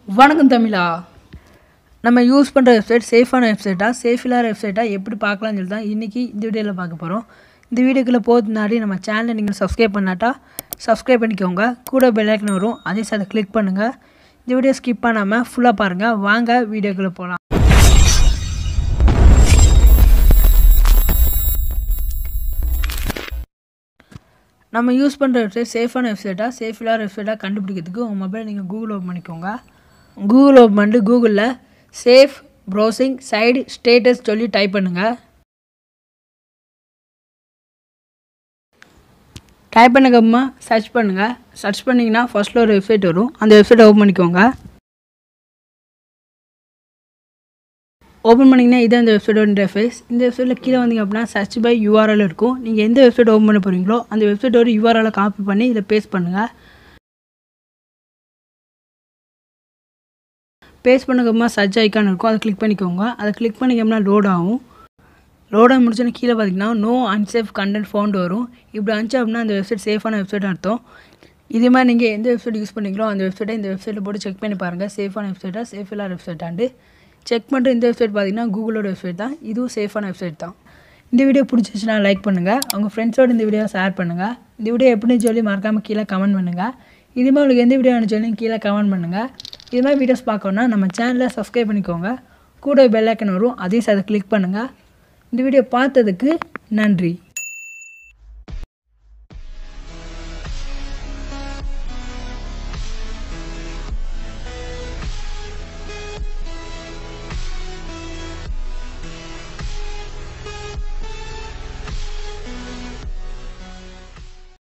வணக்கம் தமிழா நம்ம யூஸ் பண்ணுற வெப்சைட் சேஃபான வெப்சைட்டா சேஃப் இல்லாத வெப்சைட்டா எப்படி பார்க்கலாம்னு சொல்லி தான் இன்றைக்கி இந்த வீடியோவில் பார்க்க போகிறோம் இந்த வீடியோக்குள்ளே போகிறது முன்னாடி நம்ம சேனலை நீங்கள் சப்ஸ்கிரைப் பண்ணாட்டா சப்ஸ்கிரைப் பண்ணிக்கோங்க கூட பெல் ஐக்கன் வரும் அதே அதை கிளிக் பண்ணுங்கள் இந்த வீடியோ ஸ்கிப் பண்ணாமல் ஃபுல்லாக பாருங்கள் வாங்க வீடியோக்குள்ளே போகலாம் நம்ம யூஸ் பண்ணுற வெப்சைட் சேஃபான வெப்சைட்டாக சேஃப் இல்லாத வெப்சைட்டாக கண்டுபிடிக்கிறதுக்கு உங்கள் மொபைல் நீங்கள் கூகுள் ஓப்பன் பண்ணிக்கோங்க கூகுள் ஓப்பன் பண்ணிட்டு கூகுளில் சேஃப் ப்ரௌசிங் சைடு ஸ்டேட்டஸ் சொல்லி டைப் பண்ணுங்கள் டைப் பண்ணக்கப்புறமா சர்ச் பண்ணுங்கள் சர்ச் பண்ணிங்கன்னா ஃபர்ஸ்ட்டில் ஒரு வெப்சைட் வரும் அந்த வெப்சைட்டை ஓப்பன் பண்ணிக்கோங்க ஓப்பன் பண்ணிங்கன்னா இதான் இந்த வெப்சைட்டோட இன்டர்ஃபேஸ் இந்த வெப்சைட்டில் கீழே வந்தீங்க அப்படின்னா சர்ச் பை யூஆர்எல் இருக்கும் நீங்கள் எந்த வெப்சைட் ஓப்பன் பண்ண போகிறீங்களோ அந்த வெப்சைட்டோட யூஆர்எலை காப்பி பண்ணி இதை பேஸ்ட் பண்ணுங்கள் பேஸ்ட் பண்ணக்கப்புறமா சர்ச் ஐக்கான் இருக்கும் அதை கிளிக் பண்ணிக்கோங்க அதை கிளிக் பண்ணிக்கோம்னா லோட் ஆகும் லோடாக முடிச்சோன்னா கீழே பார்த்தீங்கன்னா நோ அன்சேஃப் கண்டென்ட் ஃபவுண்ட் வரும் இப்படி வந்துச்சு அப்படின்னா அந்த வெப்சைட் சேஃபான வெப்சைட் அர்த்தம் இதே மாதிரி நீங்கள் எந்த வெப்சைட் யூஸ் பண்ணீங்களோ அந்த வெப்சைட்டை இந்த வெப்சைட்டில் போட்டு செக் பண்ணி பாருங்கள் சேஃபான வெப்சைட்டாக சேஃப் இல்லாத வெப்சைட்டாண்டு செக் பண்ணிட்டு இந்த வெப்சைட் பார்த்தீங்கன்னா கூகுளோட வெப்சைட் தான் இதுவும் சேஃபான வெப்சைட் தான் இந்த வீடியோ பிடிச்சிச்சுன்னா லைக் பண்ணுங்கள் உங்கள் ஃப்ரெண்ட்ஸோட இந்த வீடியோ ஷேர் பண்ணுங்கள் இந்த வீடியோ எப்படின்னு சொல்லி மறக்காமல் கீழே கமெண்ட் பண்ணுங்கள் இது மாதிரி உங்களுக்கு எந்த வீடியோ சொல்லி கீழே கமெண்ட் பண்ணுங்கள் இது மாதிரி வீடியோஸ் பார்க்கணுன்னா நம்ம சேனலை சப்ஸ்கிரைப் பண்ணிக்கோங்க கூட பெல் ஐக்கன் வரும் அதையும் அதை கிளிக் பண்ணுங்கள் இந்த வீடியோ பார்த்ததுக்கு நன்றி